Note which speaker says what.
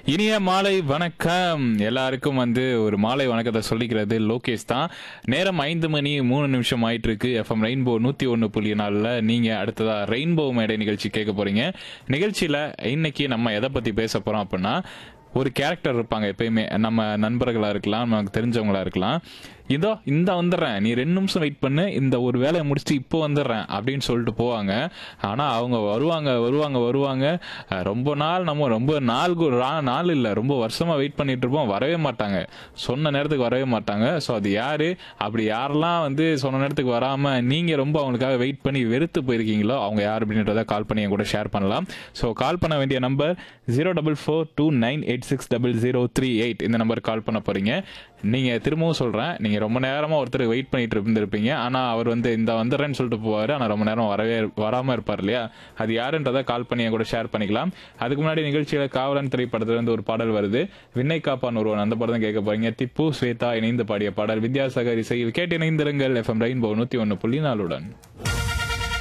Speaker 1: இனிய மாலை வணக்கம் எல்லாருக்கும் வந்து ஒரு மாலை வணக்கத்தை சொல்லிக்கிறது லோகேஷ் தான் நேரம் ஐந்து மணி மூணு நிமிஷம் ஆயிட்டு இருக்கு எஃப்எம் ரெயின்போ நூத்தி ஒன்று புள்ளி நாலில் நீங்க அடுத்ததா ரெயின்போ மேடை நிகழ்ச்சி கேட்க போறீங்க நிகழ்ச்சியில இன்னைக்கு நம்ம எதை பத்தி பேச போறோம் அப்படின்னா ஒரு கேரக்டர் இருப்பாங்க எப்பயுமே நம்ம நண்பர்களா இருக்கலாம் நமக்கு தெரிஞ்சவங்களா இருக்கலாம் இதோ இந்த வந்துடுறேன் நீ ரெண்டு நிமிஷம் வெயிட் பண்ணு இந்த ஒரு வேலையை முடிச்சுட்டு இப்போ வந்துடுறேன் அப்படின்னு சொல்லிட்டு போவாங்க ஆனா அவங்க வருவாங்க வருவாங்க வருவாங்க அஹ் ரொம்ப நாள் நம்ம ரொம்ப நாள் கு- ரா- நாள் இல்லை ரொம்ப வருஷமா வெயிட் பண்ணிட்டு இருப்போம் வரவே மாட்டாங்க சொன்ன நேரத்துக்கு வரவே மாட்டாங்க ஸோ அது யாரு அப்படி யாரெல்லாம் வந்து சொன்ன நேரத்துக்கு வராம நீங்க ரொம்ப அவங்களுக்காக வெயிட் பண்ணி வெறுத்து போயிருக்கீங்களோ அவங்க யார் அப்படின்றத கால் பண்ணி என் கூட ஷேர் பண்ணலாம் ஸோ கால் பண்ண வேண்டிய number zero double four two nine eight six double zero three eight இந்த நம்பருக்கு கால் பண்ண போறீங்க நீங்க திரும்பவும் சொல்றேன் நீங்க ரொம்ப நேரமா ஒருத்தர் வெயிட் பண்ணிட்டு இருந்திருப்பீங்க ஆனா அவர் வந்து இந்த வந்துடுறேன்னு சொல்லிட்டு போவாரு ஆனா ரொம்ப நேரம் வரவே வராம இருப்பார் இல்லையா அது யாருன்றதை கால் பண்ணி என் கூட ஷேர் பண்ணிக்கலாம் அதுக்கு முன்னாடி நிகழ்ச்சியில காவலன் திரைப்படத்துல இருந்து ஒரு பாடல் வருது விண்ணை காப்பான் ஒருவன் அந்த படம் தான் கேட்க போறீங்க திப்பு ஸ்வேதா இணைந்து பாடிய பாடல் வித்யாசாகர் இசையில் கேட்டு இணைந்திருங்கள் எஃப்எம் ரெயின்போ நூத்தி ஒன்னு புள்ளி நாலுடன்